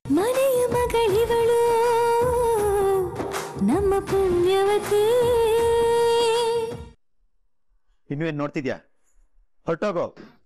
ಮನೆಯ ಮಗಳಿವಳು ನಮ್ಮ ಪುಣ್ಯವತಿ ಇನ್ನೂ ಏನ್ ನೋಡ್ತಿದ್ಯಾ ಹೊರಟೋಗೋ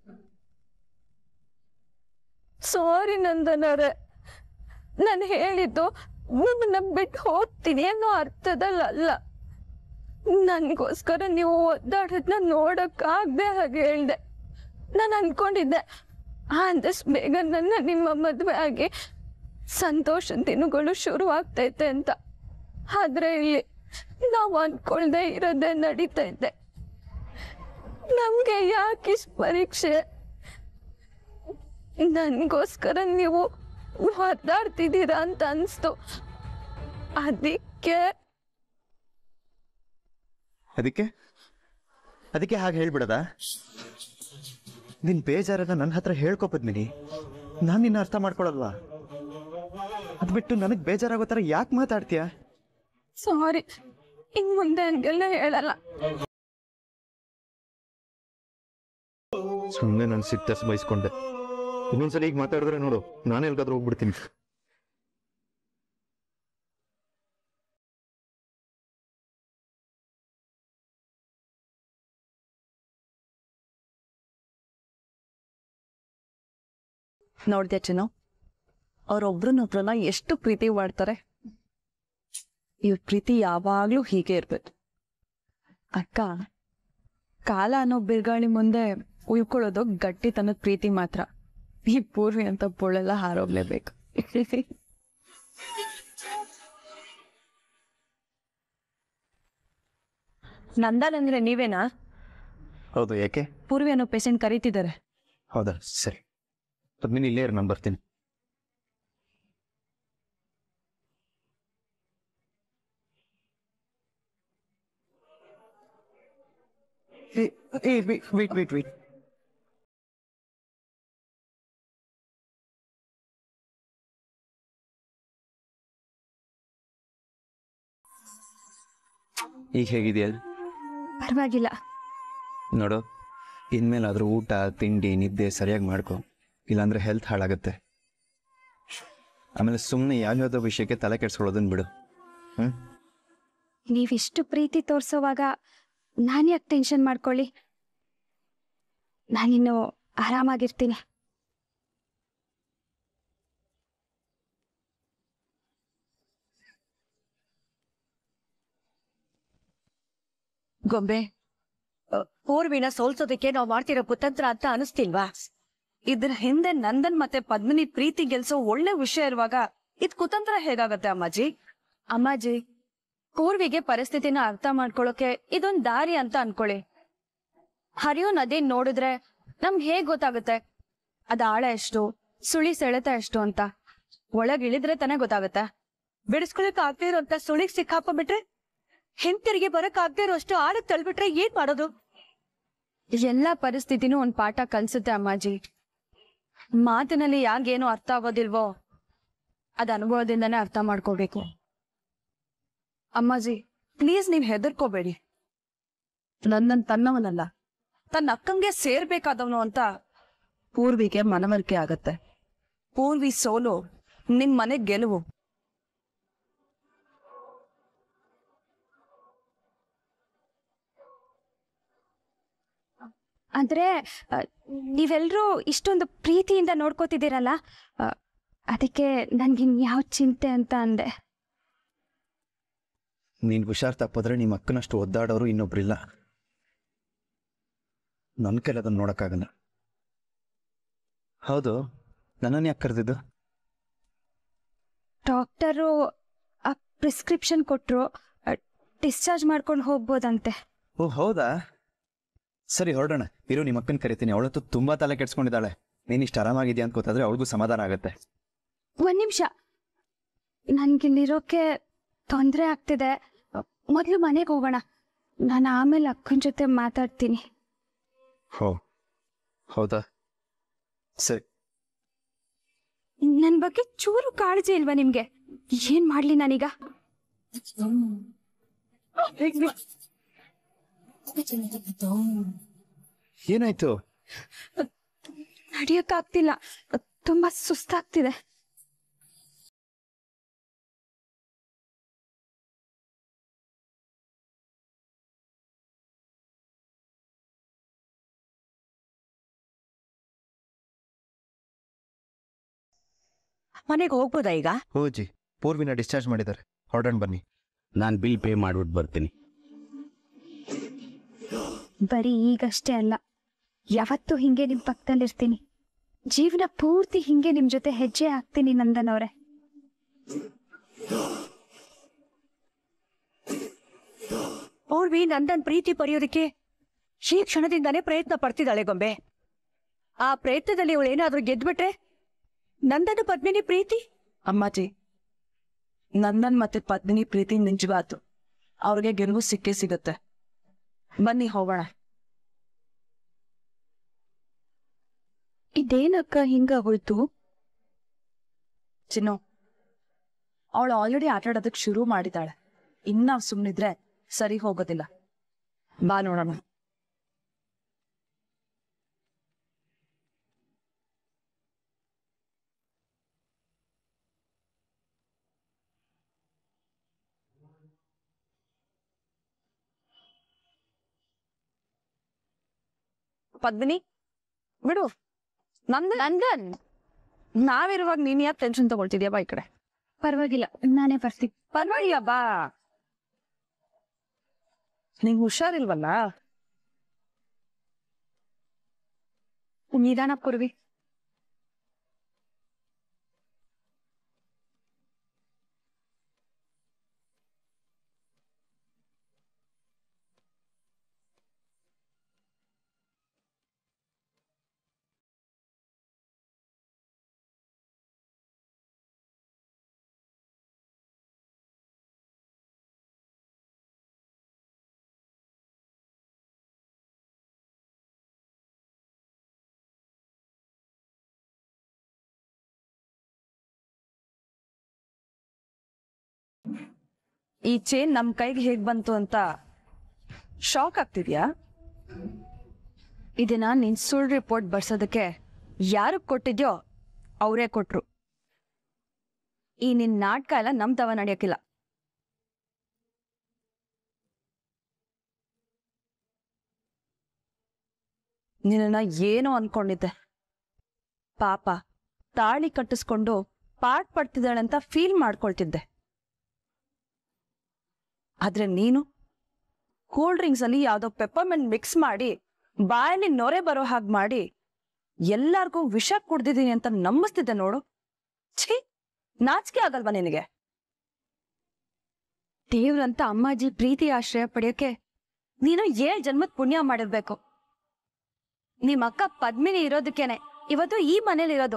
ಸಾರಿ ನಂದನರೇ ನಾನು ಹೇಳಿದ್ದು ನಿಮ್ಮನ್ನ ಬಿಟ್ಟು ಹೋಗ್ತೀನಿ ಅನ್ನೋ ಅರ್ಥದಲ್ಲಲ್ಲ ನನಗೋಸ್ಕರ ನೀವು ಒದ್ದಾಡೋದನ್ನ ನೋಡೋಕ್ಕಾಗದೆ ಹಾಗೆ ಹೇಳ್ದೆ ನಾನು ಅನ್ಕೊಂಡಿದ್ದೆ ಆದಷ್ಟು ಬೇಗ ನನ್ನ ನಿಮ್ಮ ಮದುವೆ ಆಗಿ ಸಂತೋಷ ದಿನಗಳು ಶುರು ಆಗ್ತೈತೆ ಅಂತ ಆದ್ರೆ ಇಲ್ಲಿ ನಾವು ಅನ್ಕೊಳ್ದೆ ಇರೋದೇ ನಡೀತೈತೆ ನಮ್ಗೆ ಯಾಕಿಸ್ ಪರೀಕ್ಷೆ ನನಗೋಸ್ಕರ ನೀವು ಒದ್ದಾಡ್ತಿದ್ದೀರಾ ಅಂತ ಅನಿಸ್ತು ಅದಕ್ಕೆ ಅದಕ್ಕೆ ಅದಕ್ಕೆ ಹಾಗೆ ಹೇಳ್ಬಿಡದ ನಿನ್ ಬೇಜಾರನ್ನ ನನ್ನ ಹತ್ರ ಹೇಳ್ಕೊ ಪದ್ಮಿನಿ ನಾನ್ ನಿನ್ನ ಅರ್ಥ ಮಾಡ್ಕೊಳಲ್ವಾ ಅದ್ ಬಿಟ್ಟು ನನಗ್ ಬೇಜಾರಾಗೋ ತರ ಯಾಕೆ ಮಾತಾಡ್ತೀಯ ಸಾರಿ ಇನ್ ಮುಂದೆ ಹಂಗೆಲ್ಲ ಹೇಳಲ್ಲ ಸುಮ್ಮನೆ ನಾನು ಸಿಟ್ಟಸ್ ಬಯಸ್ಕೊಂಡೆ ಇನ್ನೊಂದ್ಸಲ ಈಗ ಮಾತಾಡಿದ್ರೆ ನೋಡು ನಾನೇ ಎಲ್ಗಾದ್ರೂ ಹೋಗ್ಬಿಡ್ತೀನಿ ನೋಡ್ದ್ಯಾ ಚಿನ್ನು ಅವ್ರೊಬ್ರನ್ನೊಬ್ರನ್ನ ಎಷ್ಟು ಪ್ರೀತಿ ಮಾಡ್ತಾರೆ ಇವ್ರ ಪ್ರೀತಿ ಯಾವಾಗ್ಲೂ ಹೀಗೆ ಇರ್ಬೇಕು ಅಕ್ಕ ಕಾಲ ಅನ್ನೋ ಬಿರುಗಾಳಿ ಮುಂದೆ ಉಳ್ಕೊಳ್ಳೋದು ಗಟ್ಟಿತನದ ಪ್ರೀತಿ ಮಾತ್ರ ಈ ಪೂರ್ವಿ ಅಂತ ಪೊಳೆಲ್ಲ ಹಾರೋಗ್ಲೇಬೇಕು ನಂದನ್ ಅಂದ್ರೆ ನೀವೇನಾ ಹೌದು ಯಾಕೆ ಪೂರ್ವಿ ಅನ್ನೋ ಪೇಷಂಟ್ ಕರೀತಿದ್ದಾರೆ ಹೌದಾ ಸರಿ ಪದ್ಮಿನಿ ಇಲ್ಲೇ ಇರು ನಾನು ಬರ್ತೀನಿ ವೇಟ್ ವೇಟ್ ವೇಟ್ ಈಗ ಹೇಗಿದೆಯಾ ಪರವಾಗಿಲ್ಲ ನೋಡು ಇನ್ಮೇಲಾದ್ರೂ ಊಟ ತಿಂಡಿ ನಿದ್ದೆ ಸರಿಯಾಗಿ ಮಾಡ್ಕೊ ಇಲ್ಲಾಂದ್ರೆ ಹೆಲ್ತ್ ಹಾಳಾಗುತ್ತೆ ಆಮೇಲೆ ಸುಮ್ಮನೆ ಯಾವ್ಯಾವ್ದೋ ವಿಷಯಕ್ಕೆ ತಲೆ ಕೆಡ್ಸ್ಕೊಳ್ಳೋದನ್ನ ಬಿಡು ಹ್ಮ್ ನೀವಿಷ್ಟು ಪ್ರೀತಿ ತೋರ್ಸೋವಾಗ ನಾನು ಯಾಕೆ ಟೆನ್ಷನ್ ಮಾಡ್ಕೊಳ್ಳಿ ನಾನಿನ್ನು ಆರಾಮಾಗಿರ್ತೀನಿ ಗೊಂಬೆ ಅ, ಪೂರ್ವಿನ ಸೋಲ್ಸೋದಕ್ಕೆ ನಾವು ಮಾಡ್ತಿರೋ ಕುತಂತ್ರ ಅಂತ ಅನಿಸ್ತಿಲ್ವಾ ಇದ್ರ ಹಿಂದೆ ನಂದನ್ ಮತ್ತೆ ಪದ್ಮಿನಿ ಪ್ರೀತಿ ಗೆಲ್ಸೋ ಒಳ್ಳೆ ವಿಷಯ ಇರುವಾಗ ಇದ್ ಕುತಂತ್ರ ಹೇಗಾಗತ್ತೆ ಅಮ್ಮಾಜಿ ಅಮ್ಮಾಜಿ ಪೂರ್ವಿಗೆ ಪರಿಸ್ಥಿತಿನ ಅರ್ಥ ಮಾಡ್ಕೊಳ್ಳೋಕೆ ಇದೊಂದ್ ದಾರಿ ಅಂತ ಅನ್ಕೊಳ್ಳಿ ಹರಿಯೋ ನದಿ ನೋಡಿದ್ರೆ ನಮ್ಗೆ ಹೇಗ್ ಗೊತ್ತಾಗುತ್ತೆ ಅದ ಆಳ ಎಷ್ಟು ಸುಳಿ ಸೆಳೆತ ಎಷ್ಟು ಅಂತ ಒಳಗ್ ಇಳಿದ್ರೆ ತಾನೇ ಗೊತ್ತಾಗುತ್ತೆ ಬಿಡಿಸ್ಕೊಳಕ್ ಆಗ್ದೇ ಇರೋಂತ ಸುಳಿಗ್ ಸಿಕ್ಕಾಕೊಂಡ್ಬಿಟ್ರೆ ಹಿಂತಿರುಗಿ ಬರಕ್ ಆಗದೆ ಇರೋಷ್ಟು ಆಳಕ್ ತಳ್ಬಿಟ್ರೆ ಏನ್ ಮಾಡೋದು ಎಲ್ಲಾ ಪರಿಸ್ಥಿತಿನೂ ಒಂದ್ ಪಾಠ ಕಲ್ಸುತ್ತೆ ಅಮ್ಮಾಜಿ ಮಾತಿನಲ್ಲಿ ಯಾಗೇನು ಅರ್ಥ ಆಗೋದಿಲ್ವೋ ಅದ್ ಅನುಭವದಿಂದನೇ ಅರ್ಥ ಮಾಡ್ಕೋಬೇಕು ಅಮ್ಮಾಜಿ ಪ್ಲೀಸ್ ನೀವ್ ಹೆದರ್ಕೋಬೇಡಿ ನನ್ನನ್ ತನ್ನವನಲ್ಲ ತನ್ನ ಅಕ್ಕಂಗೆ ಸೇರ್ಬೇಕಾದವನು ಅಂತ ಪೂರ್ವಿಗೆ ಮನವರಿಕೆ ಆಗತ್ತೆ ಪೂರ್ವಿ ಸೋಲು ನಿಮ್ ಮನೆ ಗೆಲುವು ಅಂದ್ರೆ ಆ, ನೀವೆಲ್ರೂ ಇಷ್ಟೊಂದು ಪ್ರೀತಿಯಿಂದ ನೋಡ್ಕೋತಿದ್ದೀರಲ್ಲ ಆ, ಅದಕ್ಕೆ ನನ್ಗಿನ್ ಯಾವ ಚಿಂತೆ ಅಂತ ಅಂದೆ ನೀನ್ ಹುಷಾರ್ ತಪ್ಪಿದ್ರೆ ನಿಮ್ಮ ಅಕ್ಕನಷ್ಟು ಒದ್ದಾಡೋರು ಇನ್ನೊಬ್ರಿಲ್ಲ ನನ್ನ ಕೈಲಿ ಅದನ್ನ ನೋಡಕ್ಕಾಗಲ್ಲ ಹೌದು ನನ್ನನ್ನು ಯಾಕೆ ಕರೆದಿದ್ದು ಡಾಕ್ಟರು ಆ ಪ್ರಿಸ್ಕ್ರಿಪ್ಷನ್ ಕೊಟ್ರು ಡಿಸ್ಚಾರ್ಜ್ ಮಾಡ್ಕೊಂಡು ಹೋಗ್ಬೋದಂತೆ ಓ ಹೌದಾ ಸರಿ ಹೊರಡೋಣ ಇರು ನಿಮ್ಮ ಅಕ್ಕನ ಕರಿತೀನಿ ಅವಳತ್ತು ತುಂಬಾ ತಲೆ ಕೆಡ್ಸ್ಕೊಂಡಿದ್ದಾಳೆ ನೀನ್ ಇಷ್ಟು ಆರಾಮಾಗಿದ್ಯಾ ಅಂತ ಗೊತ್ತಾದ್ರೆ ಅವಳಿಗೂ ಸಮಾಧಾನ ಆಗುತ್ತೆ ಒಂದ್ ನಿಮಿಷ ನನ್ಗಿಲ್ಲಿರೋಕೆ ತೊಂದರೆ ಆಗ್ತಿದೆ ಮೊದಲು ಮನೆಗೆ ಹೋಗೋಣ ನಾನು ಆಮೇಲೆ ಅಕ್ಕನ ಜೊತೆ ಮಾತಾಡ್ತೀನಿ ಹೋ ಹೌದಾ ಸರಿ ನನ್ ಬಗ್ಗೆ ಚೂರು ಕಾಳಜಿ ಇಲ್ವಾ ನಿಮ್ಗೆ ಏನ್ ಮಾಡ್ಲಿ ನಾನೀಗ ಏನಾಯ್ತು ನಡಿಯಕ್ಕಾಗ್ತಿಲ್ಲ ತುಂಬಾ ಸುಸ್ತಾಗ್ತಿದೆ ಮನೆಗೆ ಹೋಗ್ಬೋದಾ ಈಗ ಹೋಜಿ ಪೂರ್ವಿನ ಡಿಸ್ಚಾರ್ಜ್ ಮಾಡಿದ್ದಾರೆ ಹೊರಡೋಣ ಬನ್ನಿ ನಾನು ಬಿಲ್ ಪೇ ಮಾಡ್ಬಿಟ್ಟು ಬರ್ತೀನಿ ಬರೀ ಈಗಷ್ಟೇ ಅಲ್ಲ ಯಾವತ್ತೂ ಹಿಂಗೆ ನಿಮ್ ಪಕ್ಕದಲ್ಲಿರ್ತೀನಿ ಜೀವನ ಪೂರ್ತಿ ಹಿಂಗೆ ನಿಮ್ ಜೊತೆ ಹೆಜ್ಜೆ ಹಾಕ್ತೀನಿ ನಂದನ್ ಅವ್ರೆ ಪೂರ್ವಿ ನಂದನ್ ಪ್ರೀತಿ ಪಡೆಯೋದಕ್ಕೆ ಈ ಕ್ಷಣದಿಂದಾನೇ ಪ್ರಯತ್ನ ಪಡ್ತಿದ್ದಾಳೆ ಗೊಂಬೆ ಆ ಪ್ರಯತ್ನದಲ್ಲಿ ಇವಳು ಏನಾದ್ರೂ ಗೆದ್ಬಿಟ್ರೆ ನಂದನ ಪದ್ಮಿನಿ ಪ್ರೀತಿ ಅಮ್ಮಾಜಿ ನಂದನ್ ಮತ್ತೆ ಪದ್ಮಿನಿ ಪ್ರೀತಿ ನಿಜವಾತು ಅವ್ರಿಗೆ ಗೆಲುವು ಸಿಕ್ಕೇ ಸಿಗುತ್ತೆ ಬನ್ನಿ ಹೋಗೋಣ ಇದೇನಕ್ಕ ಹಿಂಗ ಹೋಯ್ತು ಚಿನ್ನು ಅವಳು ಆಲ್ರೆಡಿ ಆಟ ಆಡೋದಕ್ಕೆ ಶುರು ಮಾಡಿದಾಳೆ ಇನ್ನ ಸುಮ್ಮನಿದ್ರೆ ಸರಿ ಹೋಗೋದಿಲ್ಲ ಬಾ ನೋಡೋಣ ಪದ್ಮಿನಿ ಬಿಡು ನಂದ ನಂದನ್ ನಾವಿರುವಾಗ ನೀನ್ ಯಾಕೆ ಟೆನ್ಷನ್ ತಗೊಳ್ತಿದ್ಯಾ ಬಾ ಈ ಕಡೆ ಪರವಾಗಿಲ್ಲ ನಾನೇ ಬರ್ತೀನಿ ಪರವಾಗಿಲ್ಲ ಬಾ ನಿಂಗ್ ಹುಷಾರಿಲ್ವಲ್ಲ ನಿಧಾನ ಪೂರ್ವಿ ಈ ಚೇನ್ ನಮ್ ಕೈಗೆ ಹೇಗ್ ಬಂತು ಅಂತ ಶಾಕ್ ಆಗ್ತಿದ್ಯಾ ಇದನ್ನ ನಿನ್ ಸುಳ್ಳು ರಿಪೋರ್ಟ್ ಬರ್ಸೋದಕ್ಕೆ ಯಾರು ಕೊಟ್ಟಿದ್ಯೋ ಅವರೇ ಕೊಟ್ರು ಈ ನಿನ್ ನಾಟಕ ಎಲ್ಲ ನಮ್ ತವ ನಡೆಯಕ್ಕಿಲ್ಲ ನಿನ್ನ ಏನೋ ಅನ್ಕೊಂಡಿದ್ದೆ ಪಾಪ ತಾಳಿ ಕಟ್ಟಿಸ್ಕೊಂಡು ಪಾಠ ಪಡ್ತಿದ್ದಾಳೆ ಅಂತ ಫೀಲ್ ಮಾಡ್ಕೊಳ್ತಿದ್ದೆ ಆದ್ರೆ ನೀನು ಕೂಲ್ ಡ್ರಿಂಕ್ಸ್ ಅಲ್ಲಿ ಯಾವ್ದೋ ಪೆಪ್ಪರ್ಮೆಂಟ್ ಮಿಕ್ಸ್ ಮಾಡಿ ಬಾಯಲ್ಲಿ ನೊರೆ ಬರೋ ಹಾಗೆ ಮಾಡಿ ಎಲ್ಲಾರ್ಗೂ ವಿಷ ಕುಡ್ದಿದೀನಿ ಅಂತ ನಂಬಿಸ್ತಿದ್ದೆ ನೋಡು ಛೀ ನಾಚಿಕೆ ಆಗಲ್ವಾ ನಿನಗೆ ದೇವ್ರಂತ ಅಮ್ಮಾಜಿ ಪ್ರೀತಿ ಆಶ್ರಯ ಪಡೆಯೋಕೆ ನೀನು ಏಳ್ ಜನ್ಮದ ಪುಣ್ಯ ಮಾಡಿರ್ಬೇಕು ನಿಮ್ ಅಕ್ಕ ಪದ್ಮಿನಿ ಇರೋದಕ್ಕೇನೆ ಇವತ್ತು ಈ ಮನೇಲಿರೋದು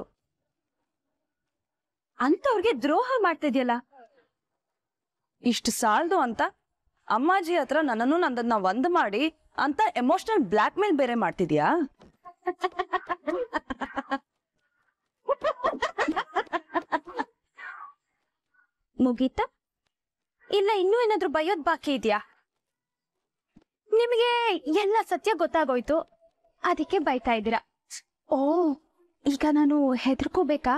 ಅಂತವ್ರಿಗೆ ದ್ರೋಹ ಮಾಡ್ತಿದ್ಯಲ್ಲ ಇಷ್ಟು ಸಾಲದು ಅಂತ ಅಮ್ಮಾಜಿ ಹತ್ರ ನನ್ನನ್ನು ನಂದನ್ನ ಒಂದ್ ಮಾಡಿ ಅಂತ ಎಮೋಷನಲ್ ಬ್ಲಾಕ್ ಮೇಲ್ ಬೇರೆ ಮಾಡ್ತಿದ್ಯಾ ಮುಗೀತಾ ಇಲ್ಲ ಇನ್ನೂ ಏನಾದ್ರೂ ಬಯೋದ್ ಬಾಕಿ ಇದೆಯಾ ನಿಮಗೆ ಎಲ್ಲ ಸತ್ಯ ಗೊತ್ತಾಗೋಯ್ತು ಅದಕ್ಕೆ ಬೈತಾ ಇದ್ದೀರಾ ಓ ಈಗ ನಾನು ಹೆದರ್ಕೋಬೇಕಾ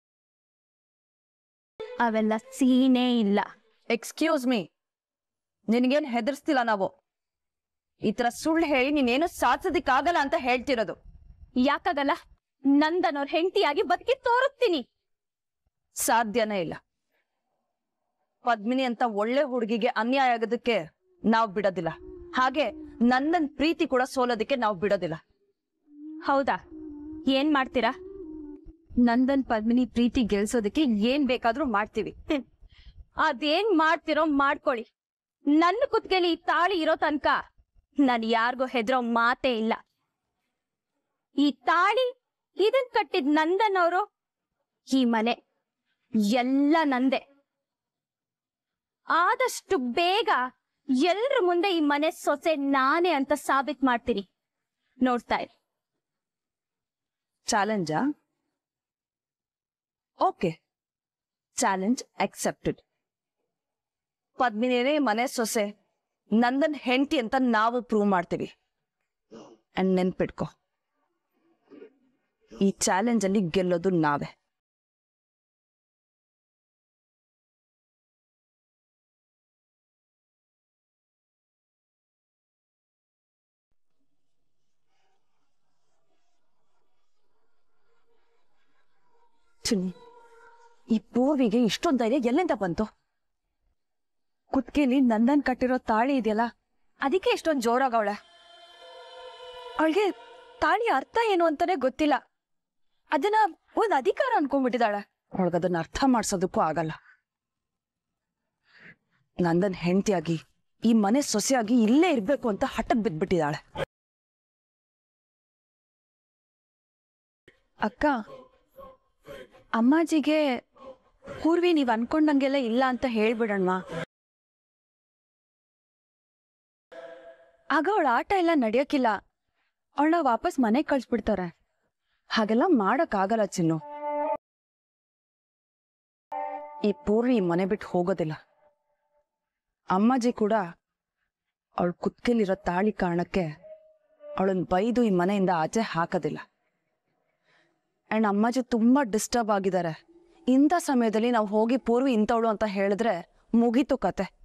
ಅವೆಲ್ಲ ಸೀನೇ ಇಲ್ಲ ಎಕ್ಸ್ಕ್ಯೂಸ್ ಮೀ ನಿನಗೇನ್ ಹೆದರ್ಸ್ತಿಲ್ಲ ನಾವು ಈ ತರ ಸುಳ್ಳು ಹೇಳಿ ನೀನೇನು ಸಾಧಿಸೋದಿಕ್ಕಾಗಲ್ಲ ಅಂತ ಹೇಳ್ತಿರೋದು ಯಾಕಾಗಲ್ಲ ನಂದನವ್ರ ಹೆಂಡತಿಯಾಗಿ ಬದುಕಿ ತೋರಿಸ್ತೀನಿ ಸಾಧ್ಯನೇ ಇಲ್ಲ ಪದ್ಮಿನಿ ಅಂತ ಒಳ್ಳೆ ಹುಡುಗಿಗೆ ಅನ್ಯಾಯ ಆಗೋದಕ್ಕೆ ನಾವ್ ಬಿಡೋದಿಲ್ಲ ಹಾಗೆ ನನ್ನನ್ ಪ್ರೀತಿ ಕೂಡ ಸೋಲೋದಕ್ಕೆ ನಾವ್ ಬಿಡೋದಿಲ್ಲ ಹೌದಾ ಏನ್ ಮಾಡ್ತೀರಾ ನಂದನ್ ಪದ್ಮಿನಿ ಪ್ರೀತಿ ಗೆಲ್ಸೋದಕ್ಕೆ ಏನ್ ಬೇಕಾದ್ರೂ ಮಾಡ್ತೀವಿ ಹ್ಮ್. ಅದೇನ್ ಮಾಡ್ತಿರೋ ಮಾಡ್ಕೊಳ್ಳಿ ನನ್ನ ಕುತ್ಗೆಲಿ ಈ ತಾಳಿ ಇರೋ ತನಕ ನಾನು ಯಾರಿಗೂ ಹೆದರೋ ಮಾತೇ ಇಲ್ಲ ಈ ತಾಳಿ ಇದನ್ ಕಟ್ಟಿದ್ ನಂದನ್ ಅವರು ಈ ಮನೆ ಎಲ್ಲ ನಂದೆ ಆದಷ್ಟು ಬೇಗ ಎಲ್ರ ಮುಂದೆ ಈ ಮನೆ ಸೊಸೆ ನಾನೇ ಅಂತ ಸಾಬೀತ್ ಮಾಡ್ತೀನಿ ನೋಡ್ತಾ ಇರಿ ಚಾಲೆಂಜಾ ಓಕೆ ಚಾಲೆಂಜ್ ಅಕ್ಸೆಪ್ಟೆಡ್ ಪದ್ಮಿನಿನೇ ಮನೆ ಸೊಸೆ ನಂದನ್ ಹೆಂಡತಿ ಅಂತ ನಾವು ಪ್ರೂವ್ ಮಾಡ್ತೀವಿ ಅಂಡ್ ನೆನ್ಪಿಟ್ಕೋ ಈ ಚಾಲೆಂಜ್ ಅಲ್ಲಿ ಗೆಲ್ಲೋದು ನಾವೇ ಚಿನ್ನು ಈ ಪೂರ್ವಿಗೆ ಇಷ್ಟೊಂದು ಧೈರ್ಯ ಎಲ್ಲಿಂದ ಬಂತು ಕುತ್ಕೆಲಿ ನಂದನ್ ಕಟ್ಟಿರೋ ತಾಳಿ ಇದೆಯಲ್ಲ ಅದಕ್ಕೆ ಇಷ್ಟೊಂದು ಜೋರಾಗವಳೆ ಅವಳಿಗೆ ತಾಳಿ ಅರ್ಥ ಏನು ಅಂತಾನೆ ಗೊತ್ತಿಲ್ಲ ಅದನ್ನ ಒಂದ್ ಅಧಿಕಾರ ಅನ್ಕೊಂಡ್ಬಿಟ್ಟಿದ್ದಾಳೆ ಅವಳಿಗದನ್ನ ಅರ್ಥ ಮಾಡ್ಸೋದಕ್ಕೂ ಆಗಲ್ಲ ನಂದನ್ ಹೆಂಡತಿಯಾಗಿ ಈ ಮನೆ ಸೊಸೆಯಾಗಿ ಇಲ್ಲೇ ಇರ್ಬೇಕು ಅಂತ ಹಠಕ್ ಬಿದ್ಬಿಟ್ಟಿದ್ದಾಳೆ ಅಕ್ಕ ಅಮ್ಮಾಜಿಗೆ ಪೂರ್ವಿ ನೀವ್ ಅನ್ಕೊಂಡಂಗೆಲ್ಲ ಇಲ್ಲ ಅಂತ ಹೇಳ್ಬಿಡಣ್ವಾ ಆಗ ಅವಳ ಆಟ ಎಲ್ಲ ನಡೆಯಕ್ಕಿಲ್ಲ ಅವಳನ್ನ ವಾಪಸ್ ಮನೆಗ್ ಕಳ್ಸ್ಬಿಡ್ತಾರೆ ಹಾಗೆಲ್ಲ ಮಾಡಕ್ ಆಗಲ್ಲ ಚಿನ್ನು ಈ ಪೂರ್ವಿ ಈ ಮನೆ ಬಿಟ್ಟು ಹೋಗೋದಿಲ್ಲ ಅಮ್ಮಾಜಿ ಕೂಡ ಅವಳ ಕುತ್ಕೆಲಿರೋ ತಾಳಿ ಕಾರಣಕ್ಕೆ ಅವಳನ್ನ ಬೈದು ಈ ಮನೆಯಿಂದ ಆಚೆ ಹಾಕೋದಿಲ್ಲ ಅಂಡ್ ಅಮ್ಮಾಜಿ ತುಂಬಾ ಡಿಸ್ಟರ್ಬ್ ಆಗಿದ್ದಾರೆ ಇಂಥ ಸಮಯದಲ್ಲಿ ನಾವು ಹೋಗಿ ಪೂರ್ವಿ ಇಂಥವಳು ಅಂತ ಹೇಳಿದ್ರೆ ಮುಗೀತು ಕತೆ